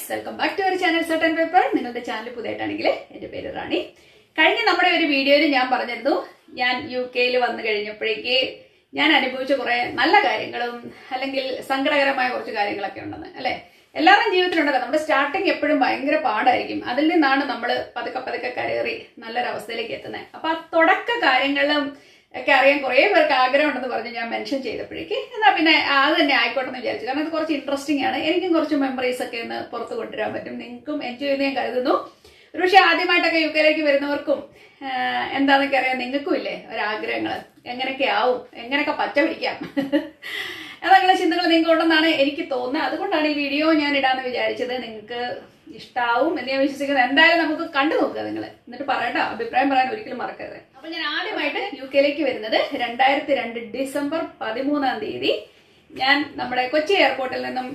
Welcome back to our channel സർട്ടൻ paper നിങ്ങളുടെ channel പുതിയതായിട്ടാണെങ്കിൽ എൻ്റെ പേര് റാണി കഴിഞ്ഞ നമ്മുടെ ഒരു വീഡിയോയിൽ ഞാൻ പറഞ്ഞിരുന്നു ഞാൻ യു കെയിൽ വന്നു കഴിഞ്ഞപ്പോഴേക്ക് ഞാൻ അനുഭവിച്ച കുറെ നല്ല കാര്യങ്ങളും അല്ലെങ്കിൽ സങ്കടകരമായ കുറച്ച് കാര്യങ്ങളൊക്കെ ഉണ്ടെന്ന് അല്ലെ എല്ലാവരുടെയും ജീവിതത്തിലുണ്ടല്ലോ നമ്മുടെ സ്റ്റാർട്ടിങ് എപ്പോഴും ഭയങ്കര പാടായിരിക്കും അതിൽ നിന്നാണ് നമ്മൾ പതുക്കെ പതുക്കെ കയറി നല്ലൊരവസ്ഥയിലേക്ക് എത്തുന്നത് അപ്പൊ ആ തുടക്ക കാര്യങ്ങളും ഒക്കെ അറിയാൻ കുറേ പേർക്ക് ആഗ്രഹം ഉണ്ടെന്ന് പറഞ്ഞ് ഞാൻ മെൻഷൻ ചെയ്തപ്പോഴേക്ക് എന്നാ പിന്നെ അത് തന്നെ ആയിക്കോട്ടെ എന്ന് വിചാരിച്ചു കാരണം ഇത് കുറച്ച് ഇൻട്രസ്റ്റിംഗ് ആണ് എനിക്കും കുറച്ച് മെമ്മറീസ് ഒക്കെ ഒന്ന് പുറത്ത് കൊണ്ടുവരാൻ പറ്റും നിങ്ങൾക്കും എൻജോയ് ചെയ്യുന്ന ഞാൻ കരുതുന്നു ഒരുപക്ഷെ ആദ്യമായിട്ടൊക്കെ യു കെയിലേക്ക് വരുന്നവർക്കും ആഹ്, എന്താന്നൊക്കെ അറിയാം നിങ്ങൾക്കും ഇല്ലേ ഒരാഗ്രഹങ്ങൾ എങ്ങനെയൊക്കെ ആവും എങ്ങനെയൊക്കെ പച്ച പിടിക്കാം അതങ്ങനെ ചിന്തകൾ നിങ്ങൾക്ക് ഉണ്ടെന്നാണ് എനിക്ക് തോന്നുന്നത് അതുകൊണ്ടാണ് ഈ വീഡിയോ ഞാൻ ഇടാന്ന് വിചാരിച്ചത് നിങ്ങൾക്ക് ഇഷ്ടാവും എന്ന് ഞാൻ വിശ്വസിക്കുന്നത് എന്തായാലും നമുക്ക് കണ്ടു നോക്കുക നിങ്ങൾ എന്നിട്ട് പറയട്ടോ അഭിപ്രായം പറയാൻ ഒരിക്കലും മറക്കരുത് അപ്പൊ ഞാൻ ആദ്യമായിട്ട് യു കെയിലേക്ക് വരുന്നത് രണ്ടായിരത്തി രണ്ട് ഡിസംബർ പതിമൂന്നാം തീയതി ഞാൻ നമ്മുടെ കൊച്ചി എയർപോർട്ടിൽ നിന്നും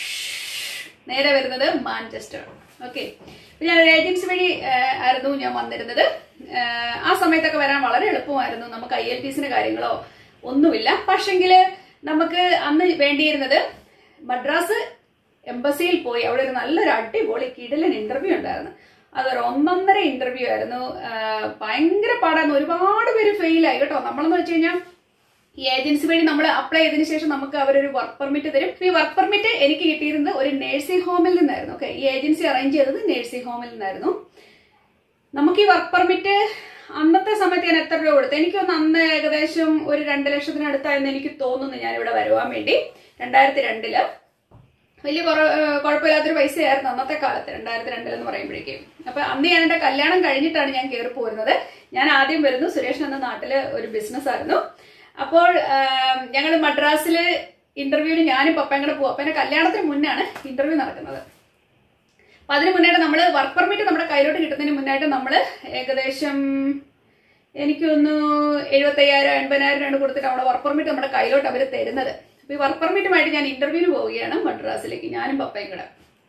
നേരെ വരുന്നത് മാഞ്ചസ്റ്റർ ഓക്കെ ഞാൻ ഒരു ഏജൻസി വഴി ആ, ആയിരുന്നു ഞാൻ വന്നിരുന്നത് ആ, ആ സമയത്തൊക്കെ വരാൻ വളരെ എളുപ്പമായിരുന്നു നമുക്ക് ഐ എൽ ടി സിന് കാര്യങ്ങളോ ഒന്നുമില്ല പക്ഷെങ്കിൽ നമുക്ക് അന്ന് വേണ്ടിയിരുന്നത് മദ്രാസ് എംബസിയിൽ പോയി അവിടെ ഒരു നല്ലൊരു അടിപൊളി കിടലൻ ഇന്റർവ്യൂ ഉണ്ടായിരുന്നു അതൊരു ഒന്നൊന്നര ഇന്റർവ്യൂ ആയിരുന്നു ആ, ഭയങ്കര പാടായിരുന്നു ഒരുപാട് പേര് ഫെയിലായി കേട്ടോ നമ്മളെന്ന് വെച്ച് കഴിഞ്ഞാൽ ഈ ഏജൻസി വഴി നമ്മൾ അപ്ലൈ ചെയ്തതിനു ശേഷം നമുക്ക് അവരൊരു വർക്ക് പെർമിറ്റ് തരും ഈ വർക്ക് പെർമിറ്റ് എനിക്ക് കിട്ടിയിരുന്നത് ഒരു നേഴ്സിംഗ് ഹോമിൽ നിന്നായിരുന്നു ഓക്കെ ഈ ഏജൻസി അറേഞ്ച് ചെയ്തത് നേഴ്സിംഗ് ഹോമിൽ നിന്നായിരുന്നു നമുക്ക് ഈ വർക്ക് പെർമിറ്റ് അന്നത്തെ സമയത്ത് ഞാൻ എത്ര രൂപ കൊടുത്തു എനിക്കൊന്ന് അന്ന് ഏകദേശം ഒരു രണ്ട് ലക്ഷത്തിനടുത്തായെന്ന് എനിക്ക് തോന്നുന്നു ഞാൻ ഇവിടെ വരുവാൻ വേണ്ടി രണ്ടായിരത്തി രണ്ടില് വലിയ കുറ- ഏഹ് കുഴപ്പമില്ലാത്തൊരു പൈസയായിരുന്നു അന്നത്തെ കാലത്ത് രണ്ടായിരത്തി രണ്ടിലെന്ന് പറയുമ്പോഴേക്കും അപ്പൊ അന്ന് ഞാൻ എന്റെ കല്യാണം കഴിഞ്ഞിട്ടാണ് ഞാൻ കയറി പോരുന്നത് ഞാൻ ആദ്യം വരുന്നു സുരേഷ് എന്ന നാട്ടില് ഒരു ബിസിനസ് ആയിരുന്നു അപ്പോൾ ഞങ്ങൾ മദ്രാസില് ഇന്റർവ്യൂവിന് ഞാനും പപ്പയും കൂടെ പോകും അപ്പൊ എന്റെ കല്യാണത്തിന് മുന്നാണ് ഇന്റർവ്യൂ നടക്കുന്നത് അപ്പൊ അതിന് മുന്നായിട്ട് നമ്മൾ വർക്ക് പെർമിറ്റ് നമ്മുടെ കയ്യിലോട്ട് കിട്ടുന്നതിന് മുന്നായിട്ട് നമ്മൾ ഏകദേശം എനിക്കൊന്ന് എഴുപത്തയ്യായിരം എൺപതിനായിരം രൂപ കൊടുത്തിട്ട് നമ്മുടെ വർക്ക് പെർമിറ്റ് നമ്മുടെ കയ്യിലോട്ട് അവർ തരുന്നത് അപ്പൊ ഈ വർക്ക് പെർമിറ്റുമായിട്ട് ഞാൻ ഇന്റർവ്യൂവിന് പോവുകയാണ് മദ്രാസിലേക്ക് ഞാനും പപ്പയും കൂടെ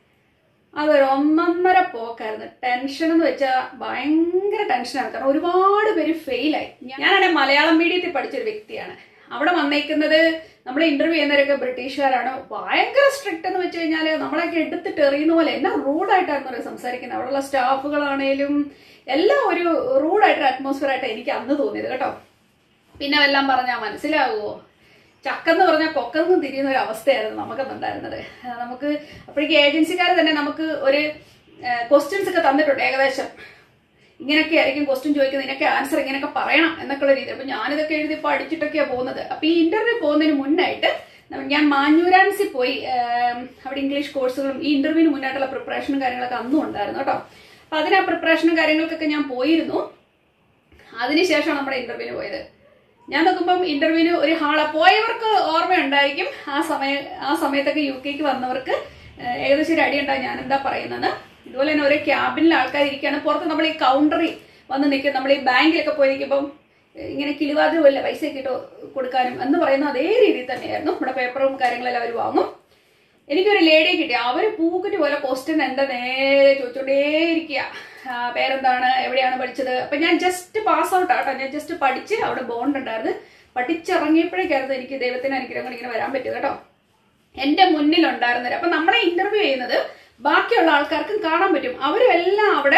അതൊരു ഒന്നൊന്നര പോക്കായിരുന്നു ടെൻഷൻ എന്ന് വെച്ചാൽ ഭയങ്കര ടെൻഷനാണ് കാരണം ഒരുപാട് പേര് ഫെയിലായി ഞാനാണെ മലയാളം മീഡിയത്തിൽ പഠിച്ചൊരു വ്യക്തിയാണ് അവിടെ വന്നേക്കുന്നത് നമ്മൾ ഇന്റർവ്യൂ ചെയ്യുന്നവരൊക്കെ ബ്രിട്ടീഷുകാരാണ് ഭയങ്കര സ്ട്രിക്റ്റ് എന്ന് വെച്ച് കഴിഞ്ഞാൽ നമ്മളൊക്കെ എടുത്തിട്ട് എറിയുന്ന പോലെ എന്നാ റൂഡായിട്ടായിരുന്നു അവർ സംസാരിക്കുന്നത് അവിടെയുള്ള സ്റ്റാഫുകളാണേലും എല്ലാം ഒരു റൂഡായിട്ടൊരു അറ്റ്മോസ്ഫിയർ ആയിട്ട് എനിക്ക് അന്ന് തോന്നിയത് കേട്ടോ പിന്നെ വല്ലതും പറഞ്ഞാൽ മനസ്സിലാവുമോ ചക്കെന്ന് പറഞ്ഞാൽ കൊക്കെന്ന് തിരിയുന്ന ഒരു അവസ്ഥയായിരുന്നു നമുക്കന്നുണ്ടായിരുന്നത് ആ, നമുക്ക് അപ്പോഴേക്ക് ഏജൻസിക്കാർ തന്നെ നമുക്ക് ഒരു ക്വസ്റ്റ്യൻസ് ഒക്കെ തന്നിട്ടുണ്ട് ഏകദേശം ഇങ്ങനെയൊക്കെ ആയിരിക്കും ക്വസ്റ്റ്യൻ ചോദിക്കുന്നത് ഇതിനൊക്കെ ആൻസർ ഇങ്ങനെയൊക്കെ പറയണം എന്നൊക്കെയുള്ള രീതി അപ്പൊ ഞാനിതൊക്കെ എഴുതി പഠിച്ചിട്ടൊക്കെയാണ് പോകുന്നത് അപ്പൊ ഈ ഇന്റർവ്യൂ പോകുന്നതിന് മുന്നായിട്ട് ന- ഞാൻ മാഞ്ഞൂരാൻസി പോയി ആം, അവിടെ ഇംഗ്ലീഷ് കോഴ്സുകളും ഈ ഇന്റർവ്യൂവിന് മുന്നായിട്ടുള്ള പ്രിപ്പറേഷനും കാര്യങ്ങളൊക്കെ അന്നും ഉണ്ടായിരുന്നു കേട്ടോ അപ്പൊ അതിന് ആ പ്രിപ്പറേഷനും കാര്യങ്ങൾക്കൊക്കെ ഞാൻ പോയിരുന്നു അതിനുശേഷമാണ് നമ്മുടെ ഇന്റർവ്യൂവിന് പോയത് ഞാൻ നോക്കുമ്പം ഇന്റർവ്യൂവിന് ഒരു ഹാള പോയവർക്ക് ഓർമ്മയുണ്ടായിരിക്കും ആ സമയ ആ സമയത്തൊക്കെ യു കെക്ക് വന്നവർക്ക് ഏഹ്, ഏകദേശം ഒരു അടി ഉണ്ടാവും ഞാൻ എന്താ പറയുന്നത് ഇതുപോലെ തന്നെ ഒരേ ക്യാബിനിൽ ആൾക്കാർ ഇരിക്കുകയാണ് പുറത്ത് നമ്മൾ ഈ കൗണ്ടറിൽ വന്ന് നിൽക്കും നമ്മൾ ഈ ബാങ്കിലൊക്കെ പോയി നിൽക്കുമ്പം ഏഹ്, ഇങ്ങനെ കിളിവാതിലുമല്ല പൈസ ഇട്ട് കൊടുക്കാനും എന്ന് പറയുന്ന അതേ രീതിയിൽ തന്നെയായിരുന്നു നമ്മുടെ പേപ്പറും കാര്യങ്ങളെല്ലാം അവർ വാങ്ങും എനിക്കൊരു ലേഡിയെ കിട്ടി അവര് പൂക്കുറ്റി പോലെ ക്വസ്റ്റ്യൻ എന്റെ നേരെ ചോദിച്ചോണ്ടേയിരിക്കുക പേരെന്താണ് എവിടെയാണ് പഠിച്ചത് അപ്പൊ ഞാൻ ജസ്റ്റ് പാസ് ഔട്ട് ആട്ടോ ഞാൻ ജസ്റ്റ് പഠിച്ച് അവിടെ ബോണ്ട് ഉണ്ടായിരുന്നു പഠിച്ചിറങ്ങിയപ്പോഴേക്കായിരുന്നു എനിക്ക് ദൈവത്തിന് അനുഗ്രഹം കൊണ്ട് ഇങ്ങനെ വരാൻ പറ്റിയത് കേട്ടോ എന്റെ മുന്നിലുണ്ടായിരുന്നത് അപ്പൊ നമ്മളെ ഇന്റർവ്യൂ ചെയ്യുന്നത് ബാക്കിയുള്ള ആൾക്കാർക്കും കാണാൻ പറ്റും അവരും എല്ലാം അവിടെ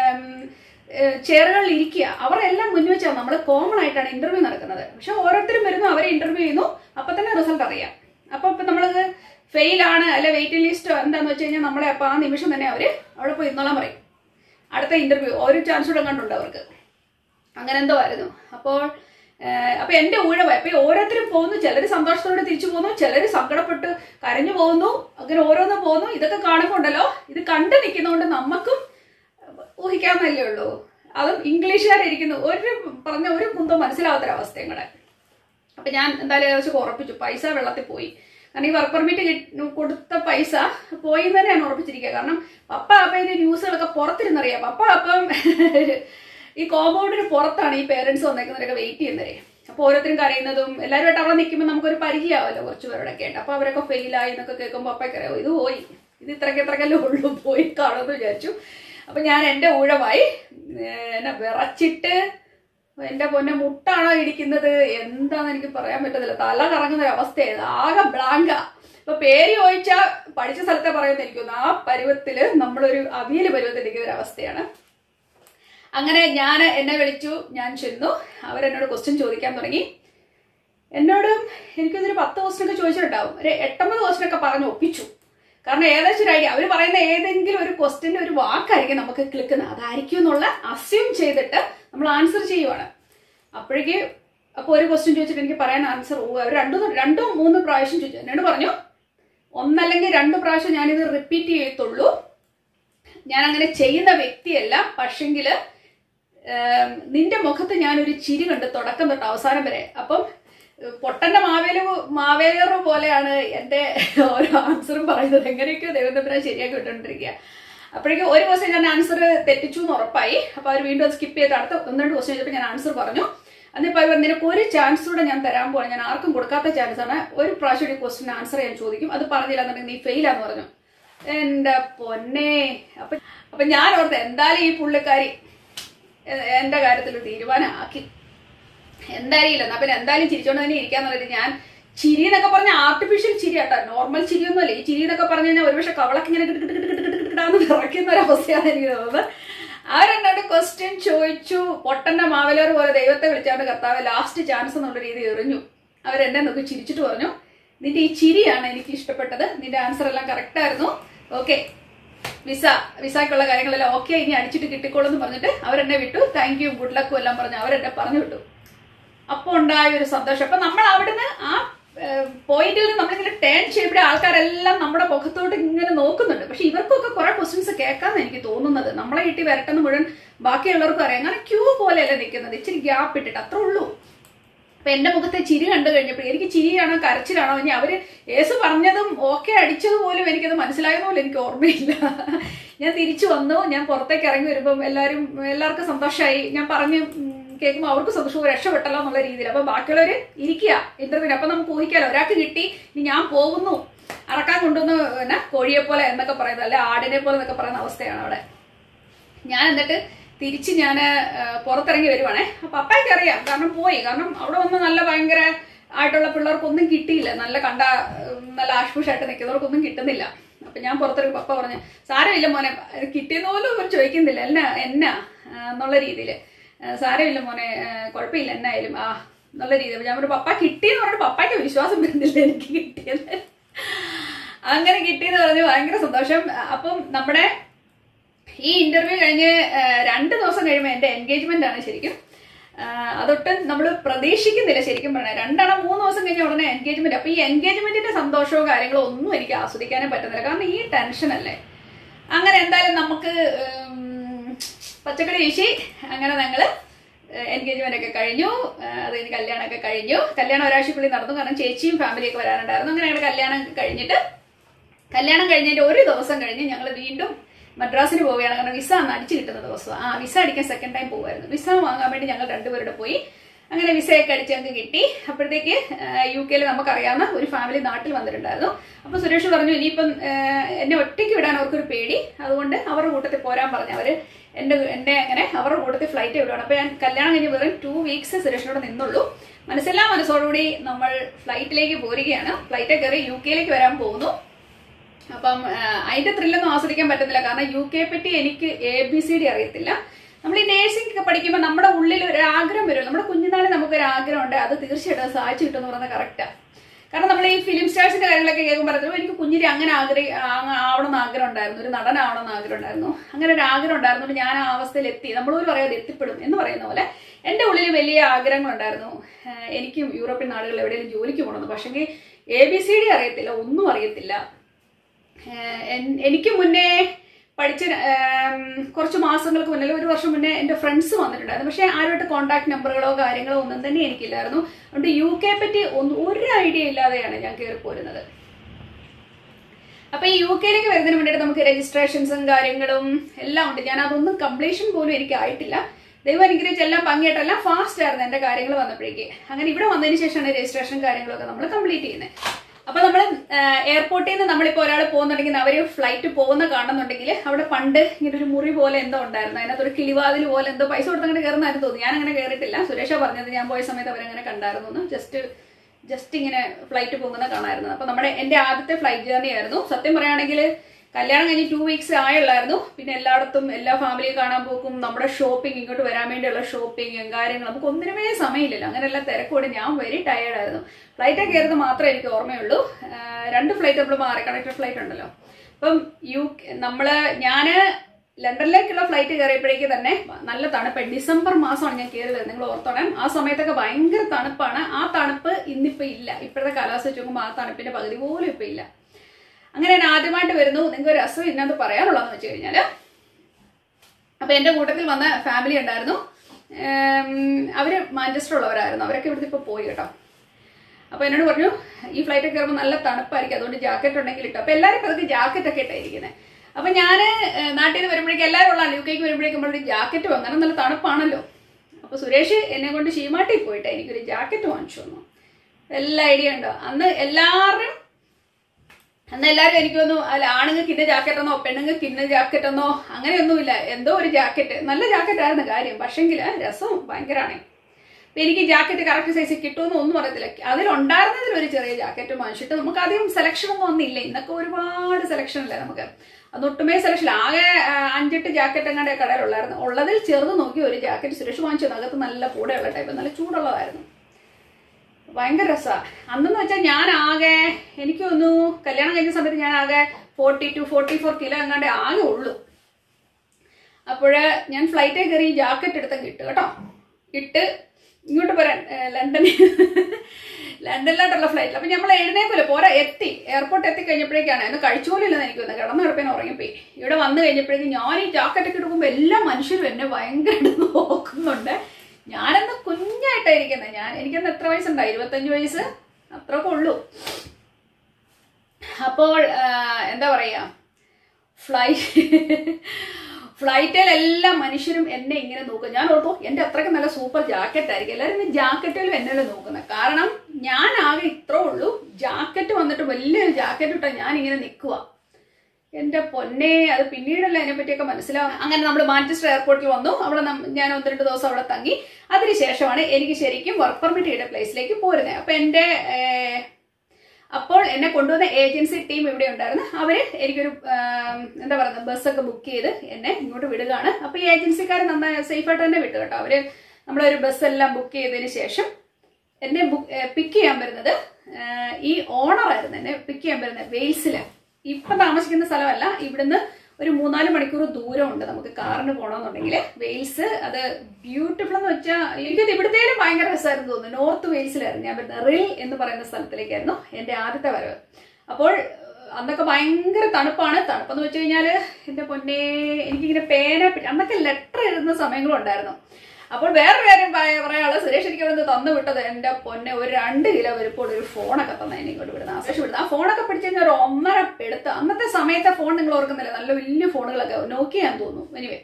ചെയറുകളിൽ ഇരിക്കുക അവരെല്ലാം മുന്നിൽ വെച്ചാൽ നമ്മൾ കോമൺ ആയിട്ടാണ് ഇന്റർവ്യൂ നടക്കുന്നത് പക്ഷെ ഓരോരുത്തരും വരുന്നു അവരെ ഇന്റർവ്യൂ ചെയ്യുന്നു അപ്പൊ തന്നെ റിസൾട്ട് അറിയാം അപ്പൊ ഇപ്പൊ നമ്മളത് ഫെയിൽ ആണ് അല്ലെ വെയിറ്റിംഗ് ലിസ്റ്റോ എന്താന്ന് വെച്ച് കഴിഞ്ഞാൽ നമ്മളെ അപ്പൊ ആ നിമിഷം തന്നെ അവര് അവിടെ പോയി ഇന്നോളാൻ പറയും അടുത്ത ഇന്റർവ്യൂ ഒരു ചാൻസ് കൂടെ കണ്ടുണ്ട് അവർക്ക് അങ്ങനെ എന്തോ ആയിരുന്നു അപ്പോൾ ഏഹ്, അപ്പൊ എന്റെ ഊഴവായി അപ്പൊ ഈ ഓരോരുത്തരും പോകുന്നു ചിലര് സന്തോഷത്തോടെ തിരിച്ചു പോകുന്നു ചിലര് സങ്കടപ്പെട്ട് കരഞ്ഞു പോകുന്നു അങ്ങനെ ഓരോന്ന് പോകുന്നു ഇതൊക്കെ കാണുമ്പോൾ ഉണ്ടല്ലോ ഇത് കണ്ടു നിൽക്കുന്നതുകൊണ്ട് നമുക്കും ഊഹിക്കാവുന്നല്ലേ ഉള്ളൂ അതും ഇംഗ്ലീഷുകാരിരിക്കുന്നു ഒരു പറഞ്ഞ ഒരു കുന്തം മനസ്സിലാവാത്തൊരവസ്ഥയും കൂടെ അപ്പൊ ഞാൻ എന്തായാലും ഏകദേശം ഉറപ്പിച്ചു പൈസ വെള്ളത്തിൽ പോയി കാരണം ഈ വർക്ക് പെർമിറ്റ് കൊടുത്ത പൈസ പോയി എന്ന് തന്നെ ഞാൻ ഉറപ്പിച്ചിരിക്കുക കാരണം പപ്പ അപ്പൊ ഇതിന്റെ ന്യൂസുകളൊക്കെ പുറത്തിരുന്നറിയാം പപ്പ അപ്പം ഈ കോമ്പൗണ്ടിന് പുറത്താണ് ഈ പേരൻസ് വന്നേക്കുന്നവരൊക്കെ വെയിറ്റ് ചെയ്യുന്നവരെ അപ്പൊ ഓരോരുത്തരും കരയുന്നതും എല്ലാവരുമായിട്ട് അവിടെ നിൽക്കുമ്പോൾ നമുക്കൊരു പരിചയമാവല്ലോ കുറച്ച് പേരോടൊക്കെ ആയിട്ട് അപ്പൊ അവരൊക്കെ ഫെയിലായി എന്നൊക്കെ കേൾക്കുമ്പോൾ പപ്പയ്ക്ക് അറിയാം ഇത് പോയി ഇത് ഇത്രയ്ക്ക് ഇത്രക്കല്ലേ ഉള്ളൂ പോയി കാണുമെന്ന് വിചാരിച്ചു അപ്പൊ ഞാൻ എന്റെ ഊഴമായി ഏഹ് എന്നെ വിറച്ചിട്ട് എന്റെ പൊന്നെ മുട്ടാണോ ഇടിക്കുന്നത് എന്താന്ന് എനിക്ക് പറയാൻ പറ്റത്തില്ല തല കറങ്ങുന്ന ഒരു അവസ്ഥയായിരുന്നു ആകെ ബ്ലാങ്ക ഇപ്പൊ പേര് ചോദിച്ചാൽ പഠിച്ച സ്ഥലത്തെ പറയുന്ന എനിക്കൊന്ന് ആ പരുവത്തില് നമ്മളൊരു അവിയല് പരുവത്തിൽ ഇരിക്കുന്ന ഒരു അവസ്ഥയാണ് അങ്ങനെ ഞാൻ എന്നെ വിളിച്ചു ഞാൻ ചെന്നു അവരെന്നോട് ക്വസ്റ്റ്യൻ ചോദിക്കാൻ തുടങ്ങി എന്നോടും എനിക്കൊന്നൊരു പത്ത് ക്വസ്റ്റ്യൻ ഒക്കെ ചോദിച്ചിട്ടുണ്ടാവും ഒരു എട്ടൊമ്പത് ക്വസ്റ്റ്യൻ ഒക്കെ പറഞ്ഞ് ഒപ്പിച്ചു കാരണം ഏകദേശം ഒരു ഐഡിയ അവർ പറയുന്ന ഏതെങ്കിലും ഒരു ക്വസ്റ്റ്യൻ്റെ ഒരു വാക്കായിരിക്കും നമുക്ക് ക്ലിക്കുന്നത് അതായിരിക്കും എന്നുള്ള അസ്യൂം ചെയ്തിട്ട് നമ്മൾ ആൻസർ ചെയ്യുവാണ് അപ്പോഴേക്ക് അപ്പോൾ ഒരു ക്വസ്റ്റ്യൻ ചോദിച്ചിട്ട് എനിക്ക് പറയാൻ ആൻസർ അവർ രണ്ടു രണ്ടോ മൂന്ന് പ്രാവശ്യം ചോദിച്ചു എന്നോട് പറഞ്ഞു ഒന്നല്ലെങ്കിൽ രണ്ട് പ്രാവശ്യം ഞാനിത് റിപ്പീറ്റ് ചെയ്യത്തുള്ളൂ ഞാൻ അങ്ങനെ ചെയ്യുന്ന വ്യക്തിയല്ല പക്ഷെങ്കിൽ നിന്റെ മുഖത്ത് ഞാനൊരു ചിരി കണ്ട് തുടക്കം തൊട്ട് അവസാനം വരെ അപ്പം ഏഹ്, പൊട്ടന്റെ മാവേലു മാവേലറ് പോലെയാണ് എൻ്റെ ഓരോ ആൻസറും പറയുന്നത് എങ്ങനെയൊക്കെയോ ദൈവത്തിനെ ശരിയാക്കി വിട്ടുകൊണ്ടിരിക്കുക അപ്പോഴേക്കും ഒരു ക്വസ്റ്റ്യൻ ഞാൻ ആൻസർ തെറ്റിച്ചു എന്ന് ഉറപ്പായി അപ്പോൾ അവർ വീണ്ടും സ്കിപ്പ് ചെയ്ത് അടുത്ത ഒന്ന് രണ്ട് ക്വസ്റ്റ്യൻ ചോദിച്ചപ്പോൾ ഞാൻ ആൻസർ പറഞ്ഞു എന്നിപ്പോൾ അവർ നിനക്ക് ഒരു ചാൻസ് കൂടെ ഞാൻ തരാൻ പോവാണ് ഞാൻ ആർക്കും കൊടുക്കാത്ത ചാൻസ് ആണ് ഒരു പ്രാവശ്യം ഒരു ക്വസ്റ്റ്യൻ ആൻസർ ഞാൻ ചോദിക്കും അത് പറഞ്ഞില്ല എന്നുണ്ടെങ്കിൽ നീ ഫെയിൽ ആന്ന് പറഞ്ഞു എന്റെ പൊന്നെ അപ്പൊ അപ്പൊ ഞാൻ ഓർത്ത് എന്തായാലും ഈ പുള്ളിക്കാരി എ- എന്റെ കാര്യത്തിൽ ഒരു തീരുമാനമാക്കി എന്തായാലും ഇല്ല എന്നാ പിന്നെ എന്തായാലും ചിരിച്ചോണ്ട് തന്നെ ഇരിക്കാന്ന് പറഞ്ഞിട്ട് ഞാൻ ചിരി എന്നൊക്കെ പറഞ്ഞ ആർട്ടിഫിഷ്യൽ ചിരി കേട്ടോ നോർമൽ ചിരിയൊന്നും അല്ല ഈ ചിരി എന്നൊക്കെ പറഞ്ഞു കഴിഞ്ഞാൽ ഒരുപക്ഷെ കവളൊക്കെ ഇങ്ങനെ കിട്ട് കിട്ട് കിട്ട് കിട്ട് കിട്ട് കിട്ടാന്ന് വിറയ്ക്കുന്ന ഒരു അവസ്ഥയാണ് എനിക്ക് തോന്നുന്നത് അവരെന്നോട് ക്വസ്റ്റ്യൻ ചോദിച്ചു പൊട്ടന്റെ മാവലോർ പോലെ ദൈവത്തെ വിളിച്ചാണ്ട് കർത്താവ് ലാസ്റ്റ് ചാൻസ് എന്നുള്ള രീതി എറിഞ്ഞു അവരെന്നെ നോക്കി ചിരിച്ചിട്ട് പറഞ്ഞു നിന്റെ ഈ ചിരിയാണ് എനിക്ക് ഇഷ്ടപ്പെട്ടത് നിന്റെ ആൻസർ എല്ലാം കറക്റ്റ് ആയിരുന്നു ഓക്കെ വിസ വിസയ്ക്കുള്ള കാര്യങ്ങളെല്ലാം ഓക്കെ ഇനി അടിച്ചിട്ട് കിട്ടിക്കോളും എന്ന് പറഞ്ഞിട്ട് അവരെന്നെ വിട്ടു താങ്ക് യു ഗുഡ് ലക്കും എല്ലാം പറഞ്ഞു അവരെന്നെ പറഞ്ഞു വിട്ടു അപ്പോൾ ഉണ്ടായ ഒരു സന്തോഷം അപ്പൊ നമ്മൾ അവിടുന്ന് ആ പോയിന്റിൽ നിന്ന് നമ്മളിങ്ങനെ ടേൺ ചെയ്യുമ്പോൾ ആൾക്കാരെല്ലാം നമ്മുടെ മുഖത്തോട്ട് ഇങ്ങനെ നോക്കുന്നുണ്ട് പക്ഷെ ഇവർക്കൊക്കെ കുറെ ക്വസ്റ്റ്യൻസ് കേൾക്കാന്ന് എനിക്ക് തോന്നുന്നത് നമ്മളെ കിട്ടി വരട്ടെന്ന് മുഴുവൻ ബാക്കിയുള്ളവർക്കും അറിയാം അങ്ങനെ ക്യൂ പോലെയല്ല നിൽക്കുന്നത് ഇച്ചിരി ഗ്യാപ്പ് ഇട്ടിട്ട് അത്രേ ഉള്ളൂ അപ്പൊ എന്റെ മുഖത്തെ ചിരി കണ്ടു കഴിഞ്ഞപ്പോൾ എനിക്ക് ചിരിയാണോ കരച്ചിലാണോ ഇനി അവര് യേസു പറഞ്ഞതും ഓക്കെ അടിച്ചത് പോലും എനിക്കത് മനസ്സിലായത് പോലും എനിക്ക് ഓർമ്മയില്ല ഞാൻ തിരിച്ചു വന്നു ഞാൻ പുറത്തേക്ക് ഇറങ്ങി വരുമ്പോൾ എല്ലാവരും എല്ലാവർക്കും സന്തോഷമായി ഞാൻ പറഞ്ഞു കേൾക്കുമ്പോൾ അവർക്ക് സന്തോഷം രക്ഷപ്പെട്ടല്ലോ എന്നുള്ള രീതിയിൽ അപ്പൊ ബാക്കിയുള്ളവർ ഇരിക്കുക ഇന്റർവ്യൂവിന് അപ്പൊ നമുക്ക് ഊഹിക്കാലോ ഒരാൾക്ക് കിട്ടി ഇനി ഞാൻ പോകുന്നു അറക്കാൻ കൊണ്ടുവന്ന് പിന്നെ കോഴിയെ പോലെ എന്നൊക്കെ പറയുന്നത് അല്ലെ ആടിനെ പോലെ എന്നൊക്കെ പറയുന്ന അവസ്ഥയാണ് അവിടെ ഞാൻ എന്നിട്ട് തിരിച്ച് ഞാൻ പുറത്തിറങ്ങി വരുവാണേ അപ്പൊ അപ്പായ്ക്ക് അറിയാം കാരണം പോയി കാരണം അവിടെ വന്ന് നല്ല ഭയങ്കര ആയിട്ടുള്ള പിള്ളേർക്കൊന്നും കിട്ടിയില്ല നല്ല കണ്ട ഉം, നല്ല ആഷ്പുഷായിട്ട് നിൽക്കുന്നവർക്കൊന്നും കിട്ടുന്നില്ല അപ്പൊ ഞാൻ പുറത്തിറങ്ങി പപ്പ പറഞ്ഞു സാരമില്ല മോനെ ഇത് കിട്ടിയെന്ന് പോലും ഇവർ ചോദിക്കുന്നില്ല എന്നാ എന്നാ ആ, എന്നുള്ള രീതിയിൽ സാരമില്ല മോനെ ആ, കുഴപ്പമില്ല എന്നായാലും ആ എന്നുള്ള രീതിയിൽ അപ്പൊ ഞാൻ പറഞ്ഞു പപ്പ കിട്ടിയെന്ന് പറഞ്ഞിട്ട് പപ്പായ്ക്ക് വിശ്വാസം വരുന്നില്ല എനിക്ക് കിട്ടിയത് അങ്ങനെ കിട്ടിയെന്ന് പറഞ്ഞു ഭയങ്കര സന്തോഷം അപ്പം നമ്മുടെ ഈ ഇന്റർവ്യൂ കഴിഞ്ഞ് ആ, രണ്ട് ദിവസം കഴിയുമ്പോൾ എന്റെ എൻഗേജ്മെന്റ് ആണ് ശരിക്കും ആ, അതൊട്ടും നമ്മൾ പ്രതീക്ഷിക്കുന്നില്ല ശരിക്കും പറഞ്ഞാൽ രണ്ടെണ്ണം മൂന്ന് ദിവസം കഴിഞ്ഞ ഉടനെ എൻഗേജ്മെന്റ് അപ്പൊ ഈ എൻഗേജ്മെന്റിന്റെ സന്തോഷവും കാര്യങ്ങളോ ഒന്നും എനിക്ക് ആസ്വദിക്കാനേ പറ്റുന്നില്ല കാരണം ഈ ടെൻഷൻ അല്ലേ അങ്ങനെ എന്തായാലും നമുക്ക് ഉം, പച്ചക്കറി വീശി അങ്ങനെ ഞങ്ങള് എൻഗേജ്മെന്റ് ഒക്കെ കഴിഞ്ഞു ആ, അത് കഴിഞ്ഞ് കല്യാണമൊക്കെ കഴിഞ്ഞു കല്യാണം ഒരാഴ്ചക്കുള്ളിൽ നടന്നു കാരണം ചേച്ചിയും ഫാമിലിയൊക്കെ വരാനുണ്ടായിരുന്നു അങ്ങനെ ഞങ്ങളുടെ കല്യാണം കഴിഞ്ഞിട്ട് കല്യാണം കഴിഞ്ഞതിന്റെ ഒരു ദിവസം കഴിഞ്ഞ് ഞങ്ങൾ വീണ്ടും മദ്രാസിന് പോവുകയാണ് കാരണം വിസ അന്ന് അടിച്ചു കിട്ടുന്ന ദിവസം ആ വിസ അടിക്കാൻ സെക്കൻഡ് ടൈം പോകുമായിരുന്നു വിസ വാങ്ങാൻ വേണ്ടി ഞങ്ങൾ രണ്ടുപേരുടെ പോയി അങ്ങനെ വിസയൊക്കെ അടിച്ച് ഞങ്ങൾക്ക് കിട്ടി അപ്പോഴത്തേക്ക് യു കെയിൽ നമുക്കറിയാവുന്ന ഒരു ഫാമിലി നാട്ടിൽ വന്നിട്ടുണ്ടായിരുന്നു അപ്പൊ സുരേഷ് പറഞ്ഞു ഇനിയിപ്പം ആ, എന്നെ ഒറ്റയ്ക്ക് വിടാൻ അവർക്കൊരു പേടി അതുകൊണ്ട് അവരുടെ കൂട്ടത്തിൽ പോരാൻ പറഞ്ഞു അവര് എന്റെ എന്നെ അങ്ങനെ അവരുടെ കൂട്ടത്തിൽ ഫ്ലൈറ്റ് വിടുവാണ് അപ്പൊ ഞാൻ കല്യാണം കഴിഞ്ഞ് വെറും ടു വീക്സ് സുരേഷിനോട് നിന്നുള്ളൂ മനസ്സെല്ലാ മനസ്സോടുകൂടി നമ്മൾ ഫ്ലൈറ്റിലേക്ക് പോരുകയാണ് ഫ്ലൈറ്റ് കയറി യു കെയിലേക്ക് വരാൻ പോകുന്നു അപ്പം ആ, അതിന്റെ ത്രില്ലൊന്നും ആസ്വദിക്കാൻ പറ്റുന്നില്ല കാരണം യു കെയെ പറ്റി എനിക്ക് എ ബി സി ഡി അറിയത്തില്ല നമ്മൾ ഈ നേഴ്സിംഗ് ഒക്കെ പഠിക്കുമ്പോൾ നമ്മുടെ ഉള്ളിൽ ഒരു ആഗ്രഹം വരും നമ്മുടെ കുഞ്ഞുനാളിൽ നമുക്കൊരു ആഗ്രഹമുണ്ട് അത് തീർച്ചയായിട്ടും അത് സാധിച്ചു കിട്ടുമെന്ന് പറയുന്നത് കറക്റ്റാണ് കാരണം നമ്മൾ ഈ ഫിലിം സ്റ്റാർസിന്റെ കാര്യങ്ങളൊക്കെ കേൾക്കുമ്പോൾ പറയുന്നത് എനിക്ക് കുഞ്ഞിന് അങ്ങനെ ആഗ്രഹ ആ- ആവണമെന്ന് ആഗ്രഹം ഉണ്ടായിരുന്നു ഒരു നടനാവണമെന്ന് ആഗ്രഹം ഉണ്ടായിരുന്നു അങ്ങനെ ഒരു ആഗ്രഹം ഉണ്ടായിരുന്നു ഞാൻ ആ അവസ്ഥയിൽ എത്തി നമ്മളൊരു പറയാതെ എത്തിപ്പെടും എന്ന് പറയുന്ന പോലെ എൻ്റെ ഉള്ളിൽ വലിയ ആഗ്രഹങ്ങളുണ്ടായിരുന്നു ആഹ് എനിക്കും യൂറോപ്യൻ നാടുകളിൽ എവിടെയെങ്കിലും ജോലിക്ക് പോകണമെന്ന് പക്ഷെങ്കിൽ എ ബി സി ഡി അറിയത്തില്ല ഒന്നും അറിയത്തില്ല ഏഹ് എൻ- എനിക്ക് മുന്നേ പഠിച്ച ഏം, കുറച്ച് മാസങ്ങൾക്ക് മുന്നേ ഒരു വർഷം മുന്നേ എൻ്റെ ഫ്രണ്ട്സ് വന്നിട്ടുണ്ടായിരുന്നു പക്ഷേ ആരുമായിട്ട് കോൺടാക്ട് നമ്പറുകളോ കാര്യങ്ങളോ ഒന്നും തന്നെ എനിക്കില്ലായിരുന്നു അതുകൊണ്ട് യു കെയെ പറ്റി ഒന്നും ഒരു ഐഡിയ ഇല്ലാതെയാണ് ഞാൻ കയറി പോരുന്നത് അപ്പൊ ഈ യു കെയിലേക്ക് വരുന്നതിന് വേണ്ടിയിട്ട് നമുക്ക് രജിസ്ട്രേഷൻസും കാര്യങ്ങളും എല്ലാം ഉണ്ട് ഞാൻ അതൊന്നും കംപ്ലീഷൻ പോലും എനിക്ക് ആയിട്ടില്ല ദൈവം അനുഗ്രഹിച്ച് എല്ലാം ഭംഗിയായിട്ട് എല്ലാം ഫാസ്റ്റ് ആയിരുന്നു എന്റെ കാര്യങ്ങൾ വന്നപ്പോഴേക്ക് അങ്ങനെ ഇവിടെ വന്നതിന് ശേഷമാണ് രജിസ്ട്രേഷൻ കാര്യങ്ങളൊക്കെ നമ്മൾ കംപ്ലീറ്റ് ചെയ്യുന്നത് അപ്പൊ നമ്മൾ എയർപോർട്ടിൽ നിന്ന് നമ്മളിപ്പോൾ ഒരാൾ പോകുന്നുണ്ടെങ്കിൽ അവര് ഫ്ലൈറ്റ് പോകുന്ന കാണുന്നുണ്ടെങ്കിൽ അവിടെ പണ്ട് ഇങ്ങനെ ഒരു മുറി പോലെ എന്തോ ഉണ്ടായിരുന്നു അതിനകത്ത് ഒരു കിളിവാതിൽ പോലെ എന്തോ പൈസ കൊടുത്ത് അങ്ങനെ കയറുന്നായിരുന്നു തോന്നുന്നു ഞാൻ അങ്ങനെ കയറിയിട്ടില്ല സുരേഷ പറഞ്ഞത് ഞാൻ പോയ സമയത്ത് അവരങ്ങനെ കണ്ടായിരുന്നു ജസ്റ്റ് ജസ്റ്റ് ഇങ്ങനെ ഫ്ലൈറ്റ് പോകുന്ന കാണാമായിരുന്നു അപ്പൊ നമ്മുടെ എൻ്റെ ആദ്യത്തെ ഫ്ലൈറ്റ് ജേർണി ആയിരുന്നു സത്യം പറയുകയാണെങ്കിൽ കല്യാണം കഴിഞ്ഞ് ടു വീക്സ് ആയുള്ളായിരുന്നു പിന്നെ എല്ലായിടത്തും എല്ലാ ഫാമിലിയും കാണാൻ പോക്കും നമ്മുടെ ഷോപ്പിംഗ് ഇങ്ങോട്ട് വരാൻ വേണ്ടിയുള്ള ഷോപ്പിങ്ങും കാര്യങ്ങളും നമുക്ക് ഒന്നിനുമേ സമയമില്ലല്ലോ അങ്ങനെ എല്ലാം തിരക്കോടെ ഞാൻ വെരി ടയേർഡായിരുന്നു ഫ്ലൈറ്റ് കയറുന്നത് മാത്രമേ എനിക്ക് ഓർമ്മയുള്ളൂ ആഹ് രണ്ട് ഫ്ലൈറ്റ് നമ്മൾ മാറി കണക്റ്റഡ് ഫ്ലൈറ്റ് ഉണ്ടല്ലോ അപ്പം യു നമ്മള് ഞാന് ലണ്ടനിലേക്കുള്ള ഫ്ലൈറ്റ് കയറിയപ്പോഴേക്ക് തന്നെ നല്ല തണുപ്പ് ഡിസംബർ മാസമാണ് ഞാൻ കയറിയത് നിങ്ങൾ ഓർത്തോണം ആ സമയത്തൊക്കെ ഭയങ്കര തണുപ്പാണ് ആ തണുപ്പ് ഇന്നിപ്പോ ഇല്ല ഇപ്പോഴത്തെ കാലാവസ്ഥ വെച്ച് നോക്കുമ്പോൾ ആ തണുപ്പിന്റെ പകുതി പോലും ഇപ്പൊ ഇല്ല അങ്ങനെ ഞാൻ ആദ്യമായിട്ട് വരുന്നു നിങ്ങൾക്ക് ഒരു അസുഖം ഇതിനകത്ത് പറയാനുള്ളതെന്ന് വെച്ച് കഴിഞ്ഞാല് അപ്പൊ എന്റെ കൂട്ടത്തിൽ വന്ന ഫാമിലി ഉണ്ടായിരുന്നു ഏം, അവര് മാഞ്ചസ്റ്റർ ഉള്ളവരായിരുന്നു അവരൊക്കെ ഇവിടുത്തെ ഇപ്പൊ പോയി കേട്ടോ അപ്പൊ എന്നോട് പറഞ്ഞു ഈ ഫ്ലൈറ്റ് കയറുമ്പോൾ നല്ല തണുപ്പായിരിക്കും അതുകൊണ്ട് ജാക്കറ്റ് ഉണ്ടെങ്കിൽ ഇട്ടു അപ്പൊ എല്ലാവരും പതുക്കെ ജാക്കറ്റ് ഒക്കെ ഇട്ടായിരിക്കുന്നത് അപ്പൊ ഞാൻ നാട്ടിൽ നിന്ന് വരുമ്പോഴേക്കും എല്ലാവരും ഉള്ള യു കെക്ക് വരുമ്പോഴേക്കും നമ്മളൊരു ജാക്കറ്റ് അങ്ങനെ നല്ല തണുപ്പാണല്ലോ അപ്പൊ സുരേഷ് എന്നെ കൊണ്ട് ഷീമാട്ടിൽ പോയിട്ട് എനിക്കൊരു ജാക്കറ്റ് വാങ്ങിച്ചു തന്നു എല്ലാ ഐഡിയ ഉണ്ടോ അന്ന് എല്ലാവരും അന്ന് എല്ലാവരും എനിക്ക് തോന്നുന്നു അല്ല ആണുങ്ങൾക്ക് ഇന്ന ജാക്കറ്റ് എന്നോ പെണ്ണുങ്ങൾക്ക് ഇന്ന ജാക്കറ്റ് എന്നോ അങ്ങനെയൊന്നുമില്ല എന്തോ ഒരു ജാക്കറ്റ് നല്ല ജാക്കറ്റ് ആയിരുന്നു കാര്യം പക്ഷെങ്കിൽ രസം ഭയങ്കരമാണ് അപ്പൊ എനിക്ക് ജാക്കറ്റ് കറക്റ്റ് സൈസ് കിട്ടുമെന്ന് ഒന്നും അറിയത്തില്ല അതിലുണ്ടായിരുന്നതിൽ ഒരു ചെറിയ ജാക്കറ്റ് വാങ്ങിച്ചിട്ട് നമുക്ക് അധികം സെലക്ഷൻ ഒന്നും വന്നില്ല ഇന്നൊക്കെ ഒരുപാട് സെലക്ഷൻ അല്ലേ നമുക്ക് അന്ന് ഒട്ടുമേ സെലക്ഷൻ ആകെ ആ, അഞ്ചെട്ട് ജാക്കറ്റ് എങ്ങാണ്ട് കടയിലുള്ളായിരുന്നു ഉള്ളതിൽ ചെറുത് നോക്കി ഒരു ജാക്കറ്റ് സുരേഷ് വാങ്ങിച്ചു തന്നു. അകത്ത് നല്ല കൂടെയുള്ള ടൈപ്പ് നല്ല ചൂടുള്ളതായിരുന്നു ഭയങ്കര രസമാണ് അന്നെന്ന് വെച്ചാൽ ഞാൻ ആകെ എനിക്ക് തോന്നുന്നു കല്യാണം കഴിഞ്ഞ സമയത്ത് ഞാൻ ആകെ forty two forty four kilo എങ്ങാണ്ട് ആകെ ഉള്ളൂ അപ്പോഴ് ഞാൻ ഫ്ലൈറ്റിൽ കയറി ജാക്കറ്റ് എടുത്തങ്ങ് ഇട്ട് കേട്ടോ ഇട്ട് ഇങ്ങോട്ട് പോരാൻ ഏഹ് ലണ്ടനിൽ ലണ്ടനിലോട്ടുള്ള ഫ്ലൈറ്റിൽ അപ്പൊ നമ്മൾ എഴുന്നേക്കില്ല പോരാ എത്തി എയർപോർട്ട് എത്തി കഴിഞ്ഞപ്പോഴേക്കാണ് എന്ന് കഴിച്ചുപോലില്ലെന്ന് എനിക്ക് തോന്നുന്നത് കിടന്നു കിടപ്പേന്ന് ഉറങ്ങിപ്പോയി ഇവിടെ വന്നു കഴിഞ്ഞപ്പോഴേക്കും ഞാൻ ഈ ജാക്കറ്റ് ഒക്കെ എടുക്കുമ്പോൾ എല്ലാ മനുഷ്യരും എന്നെ ഭയങ്കരമായിട്ട് നോക്കുന്നുണ്ട് ഞാനെന്ന് കുഞ്ഞായിട്ടായിരിക്കുന്നത് ഞാൻ എനിക്കെന്ന് എത്ര വയസ്സുണ്ടായി ഇരുപത്തഞ്ച് വയസ്സ് അത്രയൊക്കെ ഉള്ളൂ അപ്പോൾ ആ, എന്താ പറയാ ഫ്ലൈറ്റ് ഫ്ലൈറ്റിൽ എല്ലാ മനുഷ്യരും എന്നെ ഇങ്ങനെ നോക്കും ഞാൻ ഓർത്തു എന്റെ അത്രയ്ക്ക് നല്ല സൂപ്പർ ജാക്കറ്റ് ആയിരിക്കും എല്ലാവരും ജാക്കറ്റിലും എന്നല്ലേ നോക്കുന്നത് കാരണം ഞാൻ ആകെ ഇത്രേ ഉള്ളൂ ജാക്കറ്റ് വന്നിട്ട് വലിയൊരു ജാക്കറ്റ് ഇട്ടാ ഞാൻ ഇങ്ങനെ നിൽക്കുക എന്റെ പൊന്നെ അത് പിന്നീടല്ല അതിനെ പറ്റിയൊക്കെ മനസ്സിലാവും അങ്ങനെ നമ്മൾ മാഞ്ചസ്റ്റർ എയർപോർട്ടിൽ വന്നു അവിടെ നം- ഞാൻ ഒന്ന് രണ്ട് ദിവസം അവിടെ തങ്ങി അതിനുശേഷമാണ് എനിക്ക് ശരിക്കും വർക്ക് പെർമിറ്റ് ചെയ്ത പ്ലേസിലേക്ക് പോരുന്നത് അപ്പൊ എന്റെ ഏഹ്, അപ്പോൾ എന്നെ കൊണ്ടുവന്ന ഏജൻസി ടീം ഇവിടെ ഉണ്ടായിരുന്നു അവര് എനിക്കൊരു ആം, എന്താ പറയുക ബസ്സൊക്കെ ബുക്ക് ചെയ്ത് എന്നെ ഇങ്ങോട്ട് വിടുകയാണ് അപ്പൊ ഈ ഏജൻസിക്കാർ നന്നായി സേഫായിട്ട് തന്നെ വിട്ടു കേട്ടോ അവര് നമ്മളൊരു ബസ് എല്ലാം ബുക്ക് ചെയ്തതിന് ശേഷം എന്നെ പിക്ക് ചെയ്യാൻ വരുന്നത് ആ, ഈ ഓണറായിരുന്നു എന്നെ പിക്ക് ചെയ്യാൻ വരുന്നത് വെയിൽസില് ഇപ്പൊ താമസിക്കുന്ന സ്ഥലമല്ല ഇവിടുന്ന് ഒരു മൂന്നാല് മണിക്കൂർ ദൂരമുണ്ട് നമുക്ക് കാറിന് പോകണമെന്നുണ്ടെങ്കിൽ വെയിൽസ് അത് ബ്യൂട്ടിഫുൾ എന്ന് വെച്ചാൽ എനിക്കത് ഇവിടുത്തേലും ഭയങ്കര രസമായിരുന്നു തോന്നുന്നു നോർത്ത് വെയിൽസിലായിരുന്നു ഞാൻ വരുന്നത് റിൽ എന്ന് പറയുന്ന സ്ഥലത്തിലേക്കായിരുന്നു എന്റെ ആദ്യത്തെ വരവ് അപ്പോൾ അന്നൊക്കെ ഭയങ്കര തണുപ്പാണ് തണുപ്പെന്ന് വെച്ച് കഴിഞ്ഞാല് എന്റെ പൊന്നെ എനിക്കിങ്ങനെ പേന പി- അന്നൊക്കെ ലെറ്റർ എഴുതുന്ന സമയങ്ങളും ഉണ്ടായിരുന്നു അപ്പോൾ വേറൊരു കാര്യം പറയാ- പറയാനുള്ളത് സുരേഷ് എനിക്ക് ഇവിടെ തന്നു വിട്ടത് എന്റെ പൊന്നെ ഒരു രണ്ട് കിലോ വരുമ്പോൾ ഒരു ഫോണൊക്കെ തന്നെ എന്നെ ഇങ്ങോട്ട് വിടുന്നത് ആ സുരേഷ് വിടുന്നത് ആ ഫോണൊക്കെ പിടിച്ചു കഴിഞ്ഞാൽ ഒരു ഒന്നര എടുത്ത് അന്നത്തെ സമയത്തെ ഫോൺ നിങ്ങൾ ഓർക്കുന്നില്ല നല്ല വലിയ ഫോണുകളൊക്കെ നോക്കിയാന്ന് തോന്നുന്നു എനിവേ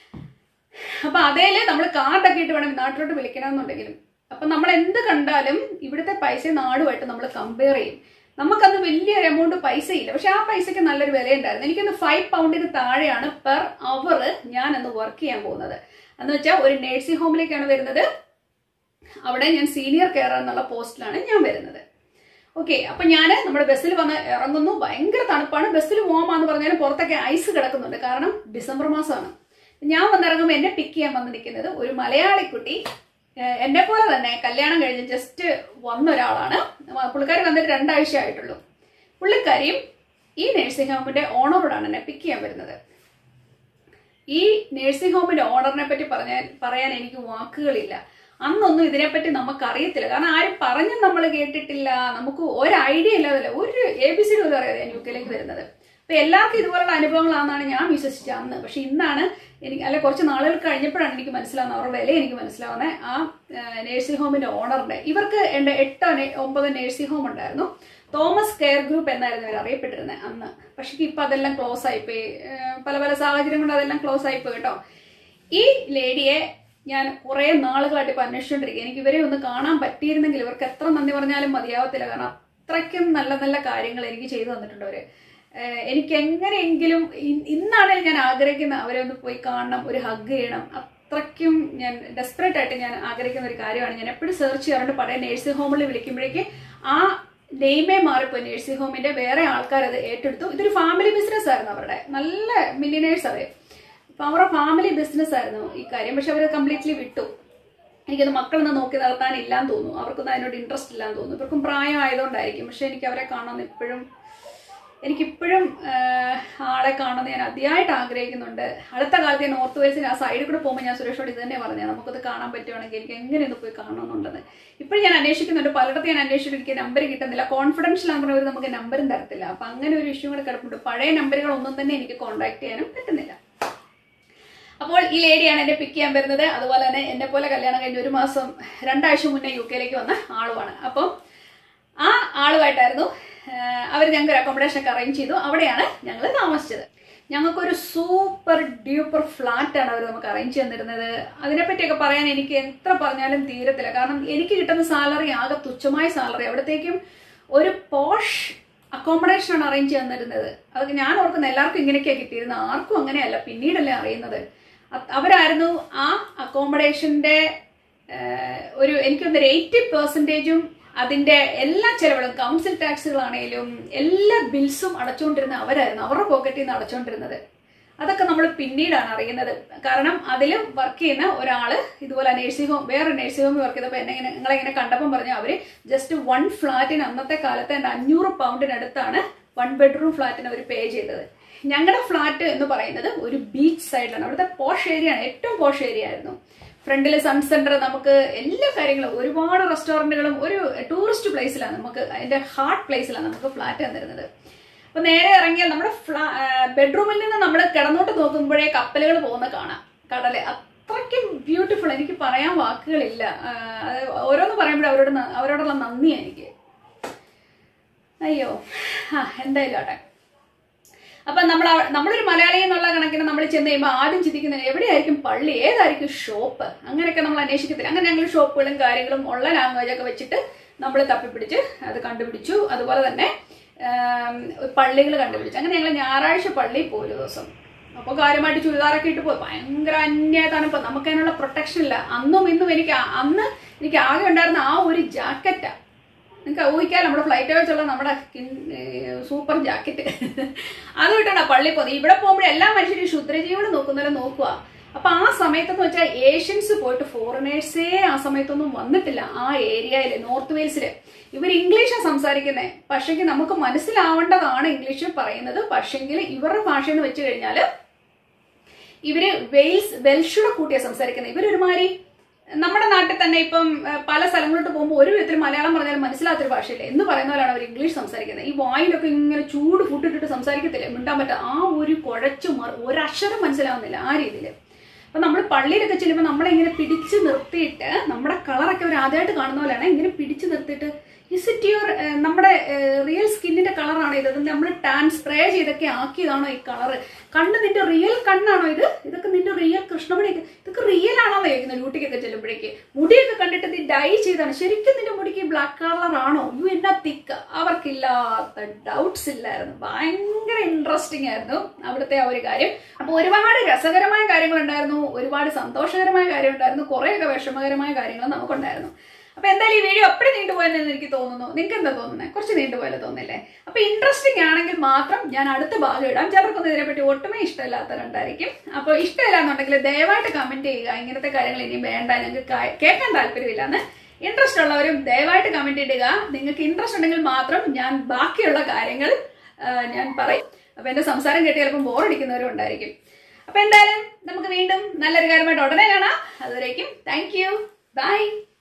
അപ്പൊ അതേല് നമ്മൾ കാർഡൊക്കെ ഇട്ട് വേണം നാട്ടിലോട്ട് വിളിക്കണമെന്നുണ്ടെങ്കിലും അപ്പൊ നമ്മൾ എന്ത് കണ്ടാലും ഇവിടുത്തെ പൈസ നാടുമായിട്ട് നമ്മൾ കമ്പയർ ചെയ്യും നമുക്കന്ന് വലിയൊരു എമൗണ്ട് പൈസ ഇല്ല പക്ഷെ ആ പൈസയ്ക്ക് നല്ലൊരു വിലയുണ്ടായിരുന്നു എനിക്കൊന്ന് ഫൈവ് പൗണ്ടിന് താഴെയാണ് പെർ അവർ ഞാൻ അന്ന് വർക്ക് ചെയ്യാൻ പോകുന്നത് എന്ന് വെച്ചാൽ ഒരു നേഴ്സിംഗ് ഹോമിലേക്കാണ് വരുന്നത് അവിടെ ഞാൻ സീനിയർ കെയർ എന്നുള്ള പോസ്റ്റിലാണ് ഞാൻ വരുന്നത് ഓക്കെ അപ്പൊ ഞാൻ നമ്മുടെ ബസ്സിൽ വന്ന് ഇറങ്ങുന്നു ഭയങ്കര തണുപ്പാണ് ബസ്സിൽ പോകാമെന്ന് പറഞ്ഞാലും പുറത്തൊക്കെ ഐസ് കിടക്കുന്നുണ്ട് കാരണം ഡിസംബർ മാസമാണ് ഞാൻ വന്നിറങ്ങുമ്പോൾ എന്നെ പിക്ക് ചെയ്യാൻ വന്ന് നിൽക്കുന്നത് ഒരു മലയാളി കുട്ടി ഏഹ് എന്നെ പോലെ തന്നെ കല്യാണം കഴിഞ്ഞ് ജസ്റ്റ് വന്ന ഒരാളാണ് പുള്ളിക്കാരി വന്നിട്ട് രണ്ടാഴ്ച ആയിട്ടുള്ളൂ പുള്ളിക്കാരിയും ഈ നഴ്സിംഗ് ഹോമിന്റെ ഓണറോടാണ് എന്നെ പിക്ക് ചെയ്യാൻ വരുന്നത് ഈ നഴ്സിംഗ് ഹോമിന്റെ ഓണറിനെ പറ്റി പറഞ്ഞാൽ പറയാൻ എനിക്ക് വാക്കുകളില്ല അന്നൊന്നും ഇതിനെപ്പറ്റി നമുക്ക് അറിയത്തില്ല കാരണം ആരും പറഞ്ഞും നമ്മൾ കേട്ടിട്ടില്ല നമുക്ക് ഒരു ഐഡിയ ഇല്ലാതല്ല ഒരു എ ബി സി പോലും അറിയാതെ ഞാൻ യു കെയിലേക്ക് വരുന്നത് അപ്പൊ എല്ലാവർക്കും ഇതുപോലുള്ള അനുഭവങ്ങളാണെന്നാണ് ഞാൻ വിശ്വസിച്ചത് അന്ന് പക്ഷെ ഇന്നാണ് എനിക്ക് അല്ല കുറച്ച് നാളുകൾ കഴിഞ്ഞപ്പോഴാണ് എനിക്ക് മനസ്സിലാവുന്നത് അവരുടെ വില എനിക്ക് മനസ്സിലാവുന്നത് ആ നേഴ്സിംഗ് ഹോമിന്റെ ഓണറിന്റെ ഇവർക്ക് എൻ്റെ എട്ടോ നെ- ഒമ്പതോ നേഴ്സിംഗ് ഹോം ഉണ്ടായിരുന്നു തോമസ് കെയർ ഗ്രൂപ്പ് എന്നായിരുന്നു ഇവർ അറിയപ്പെട്ടിരുന്നത് അന്ന് പക്ഷെ ഇപ്പൊ അതെല്ലാം ക്ലോസ് ആയിപ്പോയി ഏഹ് പല പല സാഹചര്യം കൊണ്ട് അതെല്ലാം ക്ലോസ് ആയിപ്പോയി കേട്ടോ ഈ ലേഡിയെ ഞാൻ കുറെ നാളുകളായിട്ട് ഇപ്പൊ അന്വേഷിച്ചുകൊണ്ടിരിക്കുക എനിക്ക് ഇവരെ ഒന്ന് കാണാൻ പറ്റിയിരുന്നെങ്കിൽ ഇവർക്ക് എത്ര നന്ദി പറഞ്ഞാലും മതിയാവത്തില്ല കാരണം അത്രയ്ക്കും നല്ല നല്ല കാര്യങ്ങൾ എനിക്ക് ചെയ്തു തന്നിട്ടുണ്ട് അവര് ഏഹ് എനിക്ക് എങ്ങനെയെങ്കിലും ഇ- ഇന്നാണെങ്കിൽ ഞാൻ ആഗ്രഹിക്കുന്ന അവരെ ഒന്ന് പോയി കാണണം ഒരു ഹഗ് ചെയ്യണം അത്രയ്ക്കും ഞാൻ ഡെസ്പറേറ്റ് ആയിട്ട് ഞാൻ ആഗ്രഹിക്കുന്ന ഒരു കാര്യമാണ് ഞാൻ എപ്പോഴും സെർച്ച് ചെയ്യാറുണ്ട് പഴയ നേഴ്സിംഗ് ഹോമിൽ വിളിക്കുമ്പോഴേക്ക് ആ നെയ്മേ മാറിപ്പോയി നേഴ്സിംഗ് ഹോമിന്റെ വേറെ ആൾക്കാർ അത് ഏറ്റെടുത്തു ഇതൊരു ഫാമിലി ബിസിനസ് ആയിരുന്നു അവരുടെ നല്ല മില്ലിനേഴ്സ് അവർ അപ്പൊ അവരുടെ ഫാമിലി ബിസിനസ് ആയിരുന്നു ഈ കാര്യം പക്ഷെ അവർ കംപ്ലീറ്റ്ലി വിട്ടു എനിക്കത് മക്കളൊന്നും നോക്കി നടത്താനില്ലാന്ന് തോന്നുന്നു അവർക്കൊന്നും അതിനോട് ഇൻട്രസ്റ്റ് ഇല്ലാന്ന് തോന്നുന്നു ഇവർക്കും പ്രായം ആയതുകൊണ്ടായിരിക്കും പക്ഷെ എനിക്ക് അവരെ കാണാൻ ഇപ്പോഴും എനിക്കിപ്പോഴും ആഹ്, ആളെ കാണുന്നത് ഞാൻ അതിയായിട്ട് ആഗ്രഹിക്കുന്നുണ്ട് അടുത്ത കാലത്ത് ഞാൻ നോർത്ത് വെയിൽസിന് ആ സൈഡിൽ കൂടെ പോകുമ്പോൾ ഞാൻ സുരേഷോട് ഇത് തന്നെ പറഞ്ഞത് നമുക്കത് കാണാൻ പറ്റുവാണെങ്കിൽ എനിക്ക് എങ്ങനെ ഒന്ന് പോയി കാണണമെന്നുണ്ടെന്ന് ഇപ്പോഴും ഞാൻ അന്വേഷിക്കുന്നുണ്ട് പലയിടത്തും ഞാൻ അന്വേഷിച്ചിട്ട് എനിക്ക് നമ്പർ കിട്ടുന്നില്ല കോൺഫിഡൻഷ്യൽ ആകുമ്പോൾ അവർ നമുക്ക് നമ്പറും തരത്തില്ല അപ്പം അങ്ങനെ ഒരു ഇഷ്യൂ കൂടെ കിടപ്പുണ്ട് പഴയ നമ്പറുകൾ ഒന്നും തന്നെ എനിക്ക് കോൺടാക്ട് ചെയ്യാനും പറ്റുന്നില്ല അപ്പോൾ ഈ ലേഡിയാണ് എന്നെ പിക്ക് ചെയ്യാൻ വരുന്നത് അതുപോലെ തന്നെ എന്നെ പോലെ കല്യാണം കഴിഞ്ഞ് ഒരു മാസം രണ്ടാഴ്ച മുന്നേ യു കെയിലേക്ക് വന്ന ആളുമാണ് അപ്പം ആ ആളുമായിട്ടായിരുന്നു അവർ ഞങ്ങൾക്ക് ഒരു അക്കോമഡേഷൻ ഒക്കെ അറേഞ്ച് ചെയ്തു അവിടെയാണ് ഞങ്ങൾ താമസിച്ചത് ഞങ്ങൾക്കൊരു സൂപ്പർ ഡ്യൂപ്പർ ഫ്ലാറ്റ് ആണ് അവർ നമുക്ക് അറേഞ്ച് തന്നിരുന്നത് അതിനെപ്പറ്റിയൊക്കെ പറയാൻ എനിക്ക് എത്ര പറഞ്ഞാലും തീരത്തില്ല കാരണം എനിക്ക് കിട്ടുന്ന സാലറി ആകെ തുച്ഛമായ സാലറി അവിടത്തേക്കും ഒരു പോഷ് അക്കോമഡേഷൻ ആണ് അറേഞ്ച് തന്നിരുന്നത് അതൊക്കെ ഞാൻ ഓർക്കുന്ന എല്ലാവർക്കും ഇങ്ങനെയൊക്കെയാണ് കിട്ടിയിരുന്നത് ആർക്കും അങ്ങനെയല്ല പിന്നീടല്ലേ അറിയുന്നത് അത് അവരായിരുന്നു ആ അക്കോമഡേഷന്റെ ഒരു എനിക്കൊന്നൊരു എയ്റ്റി പെർസെൻറ്റേജും അതിന്റെ എല്ലാ ചെലവുകളും കൗൺസിൽ ടാക്സുകളാണേലും എല്ലാ ബിൽസും അടച്ചുകൊണ്ടിരുന്ന അവരായിരുന്നു അവരുടെ പോക്കറ്റിൽ നിന്ന് അടച്ചുകൊണ്ടിരുന്നത് അതൊക്കെ നമ്മൾ പിന്നീടാണ് അറിയുന്നത് കാരണം അതിൽ വർക്ക് ചെയ്യുന്ന ഒരാള് ഇതുപോലെ നഴ്സിംഗ് ഹോം വേറെ നഴ്സിംഗ് ഹോമിൽ വർക്ക് ചെയ്തപ്പോൾ എന്നെ ഇങ്ങനെ നിങ്ങളിങ്ങനെ കണ്ടപ്പം പറഞ്ഞു അവര് ജസ്റ്റ് വൺ ഫ്ലാറ്റിന് അന്നത്തെ കാലത്ത് എൻ്റെ അഞ്ഞൂറ് പൗണ്ടിനടുത്താണ് വൺ ബെഡ്റൂം ഫ്ലാറ്റിന് അവർ പേ ചെയ്തത് ഞങ്ങളുടെ ഫ്ലാറ്റ് എന്ന് പറയുന്നത് ഒരു ബീച്ച് സൈഡിലാണ് അവിടുത്തെ പോഷ് ഏരിയ ആണ് ഏറ്റവും പോഷ് ഏരിയ ആയിരുന്നു ഫ്രണ്ടിൽ സൺ സെന്റർ നമുക്ക് എല്ലാ കാര്യങ്ങളും ഒരുപാട് റെസ്റ്റോറന്റുകളും ഒരു ടൂറിസ്റ്റ് പ്ലേസിലാണ് നമുക്ക് അതിന്റെ ഹാർട്ട് പ്ലേസിലാണ് നമുക്ക് ഫ്ലാറ്റ് തന്നിരുന്നത് അപ്പൊ നേരെ ഇറങ്ങിയാൽ നമ്മുടെ ഫ്ലാ ബെഡ്റൂമിൽ നിന്ന് നമ്മൾ കിടന്നോട്ട് നോക്കുമ്പോഴേ കപ്പലുകൾ പോകുന്ന കാണാം കടല് അത്രയ്ക്കും ബ്യൂട്ടിഫുൾ എനിക്ക് പറയാൻ വാക്കുകളില്ല ആ, അത് ഓരോന്ന് പറയുമ്പോഴും അവരോട് ന- അവരോടുള്ള നന്ദി എനിക്ക് അയ്യോ ആ എന്തായാലും ആട്ടെ അപ്പൊ നമ്മൾ അവ- നമ്മളൊരു മലയാളി എന്നുള്ള കണക്കിന് നമ്മൾ ചെന്ന് കഴിയുമ്പോൾ ആദ്യം ചിന്തിക്കുന്നത് എവിടെയായിരിക്കും പള്ളി ഏതായിരിക്കും ഷോപ്പ് അങ്ങനെയൊക്കെ നമ്മൾ അന്വേഷിക്കത്തില്ല അങ്ങനെ ഞങ്ങൾ ഷോപ്പുകളും കാര്യങ്ങളും ഉള്ള ലാംഗ്വേജ് ഒക്കെ വെച്ചിട്ട് നമ്മൾ തപ്പിപ്പിടിച്ച് അത് കണ്ടുപിടിച്ചു അതുപോലെ തന്നെ പള്ളികൾ കണ്ടുപിടിച്ചു അങ്ങനെ ഞങ്ങൾ ഞായറാഴ്ച പള്ളിയിൽ പോയി ഒരു ദിവസം അപ്പോൾ കാര്യമായിട്ട് ചുരിദാറൊക്കെ ഇട്ട് പോയി ഭയങ്കര അന്യായ തണുപ്പ് നമുക്ക് അതിനുള്ള പ്രൊട്ടക്ഷൻ ഇല്ല അന്നും ഇന്നും എനിക്ക് ആ- അന്ന് എനിക്ക് ആകെ ഉണ്ടായിരുന്ന ആ ഒരു ജാക്കറ്റാ നിങ്ങൾക്ക് ഊഹിക്കാൻ നമ്മുടെ ഫ്ലൈറ്റ് വെച്ചുള്ള നമ്മുടെ സൂപ്പർ ജാക്കറ്റ് അത് വിട്ടാണ് പള്ളി പോകുന്നത് ഇവിടെ പോകുമ്പോൾ എല്ലാ മനുഷ്യരും ക്ഷുദ്രജീവികൾ നോക്കുന്നവരെ നോക്കുക അപ്പൊ ആ സമയത്തെന്ന് വെച്ചാൽ ഏഷ്യൻസ് പോയിട്ട് ഫോറിനേഴ്സേ ആ സമയത്തൊന്നും വന്നിട്ടില്ല ആ ഏരിയയിൽ നോർത്ത് വെയിൽസിൽ ഇവർ ഇംഗ്ലീഷാണ് സംസാരിക്കുന്നത് പക്ഷെങ്കിൽ നമുക്ക് മനസ്സിലാവേണ്ടതാണ് ഇംഗ്ലീഷ് പറയുന്നത് പക്ഷെങ്കിൽ ഇവരുടെ ഭാഷ എന്ന് വെച്ച് കഴിഞ്ഞാൽ ഇവര് വെയിൽസ് വെൽഷുടെ കൂട്ടിയാ സംസാരിക്കുന്നത് ഇവരൊരുമാതിരി നമ്മുടെ നാട്ടിൽ തന്നെ ഇപ്പം ഏഹ്, പല സ്ഥലങ്ങളിലോട്ട് പോകുമ്പോൾ ഒരു വിധത്തിൽ മലയാളം പറഞ്ഞാൽ മനസ്സിലാത്തൊരു ഭാഷയില്ല എന്ന് പറയുന്ന പോലെയാണ് അവർ ഇംഗ്ലീഷ് സംസാരിക്കുന്നത് ഈ വായിലൊക്കെ ഇങ്ങനെ ചൂട് ഫുട്ടിട്ടിട്ട് സംസാരിക്കത്തില്ല മിണ്ടാൻ പറ്റാ ആ ഒരു കുഴച്ചു മറി ഒരക്ഷരം മനസ്സിലാവുന്നില്ല ആ രീതിയിൽ അപ്പൊ നമ്മൾ പള്ളിയിലൊക്കെ ചെല്ലുമ്പോൾ നമ്മളെ ഇങ്ങനെ പിടിച്ചു നിർത്തിയിട്ട് നമ്മുടെ കളറൊക്കെ അവർ ആദ്യമായിട്ട് കാണുന്ന പോലെയാണ് ഇങ്ങനെ പിടിച്ചു നിർത്തിയിട്ട് ഇസ് ഇറ്റ് യുവർ നമ്മുടെ റിയൽ സ്കിന്നിന്റെ കളറാണോ ഇത് നമ്മൾ ടാൻ സ്പ്രേ ചെയ്തൊക്കെ ആക്കിയതാണോ ഈ കളറ് കണ്ണ് നിന്റെ റിയൽ കണ്ണാണോ ഇത് ഇതൊക്കെ നിന്റെ റിയൽ കൃഷ്ണമണിയൊക്കെ ഇതൊക്കെ റിയൽ ആണോ ചോദിക്കുന്നത് ഡ്യൂട്ടിക്കൊക്കെ ചെല്ലുമ്പോഴേക്ക് മുടിയൊക്കെ കണ്ടിട്ട് നീ ഡൈ ചെയ്താണ് ശരിക്കും നിന്റെ മുടിക്ക് ബ്ലാക്ക് കളർ ആണോ യു എന്നാ തിക്ക് അവർക്കില്ലാത്ത ഡൗട്ട്സ് ഇല്ലായിരുന്നു ഭയങ്കര ഇൻട്രസ്റ്റിംഗ് ആയിരുന്നു അവിടുത്തെ ആ ഒരു കാര്യം അപ്പൊ ഒരുപാട് രസകരമായ കാര്യങ്ങളുണ്ടായിരുന്നു ഒരുപാട് സന്തോഷകരമായ കാര്യമുണ്ടായിരുന്നു കുറേയൊക്കെ വിഷമകരമായ കാര്യങ്ങൾ നമുക്കുണ്ടായിരുന്നു അപ്പൊ എന്തായാലും ഈ വീഡിയോ എപ്പോഴും നീണ്ടുപോയെന്ന് എനിക്ക് തോന്നുന്നു നിങ്ങൾക്ക് എന്താ തോന്നുന്നത് കുറച്ച് നീണ്ടുപോയല്ലോ തോന്നില്ലേ അപ്പൊ ഇൻട്രസ്റ്റിംഗ് ആണെങ്കിൽ മാത്രം ഞാൻ അടുത്ത ഭാഗം ഇടാം ചിലർക്കൊന്നും ഇതിനെപ്പറ്റി ഒട്ടുമേ ഇഷ്ടമില്ലാത്തവരുണ്ടായിരിക്കും അപ്പൊ ഇഷ്ടമില്ല എന്നുണ്ടെങ്കിൽ ദയവായിട്ട് കമന്റ് ചെയ്യുക ഇങ്ങനത്തെ കാര്യങ്ങൾ ഇനി വേണ്ട ഞങ്ങൾക്ക് കാ- കേൾക്കാൻ താല്പര്യമില്ലാന്ന് ഇൻട്രസ്റ്റ് ഉള്ളവരും ദയവായിട്ട് കമന്റ് ഇടുക നിങ്ങൾക്ക് ഇൻട്രസ്റ്റ് ഉണ്ടെങ്കിൽ മാത്രം ഞാൻ ബാക്കിയുള്ള കാര്യങ്ങൾ ആ, ഞാൻ പറയും അപ്പൊ എന്റെ സംസാരം കേട്ട് ചിലപ്പോൾ ബോറടിക്കുന്നവരും ഉണ്ടായിരിക്കും അപ്പൊ എന്തായാലും നമുക്ക് വീണ്ടും നല്ലൊരു കാര്യമായിട്ട് ഉടനെ കാണാം അതുവരേക്കും താങ്ക് യു ബൈ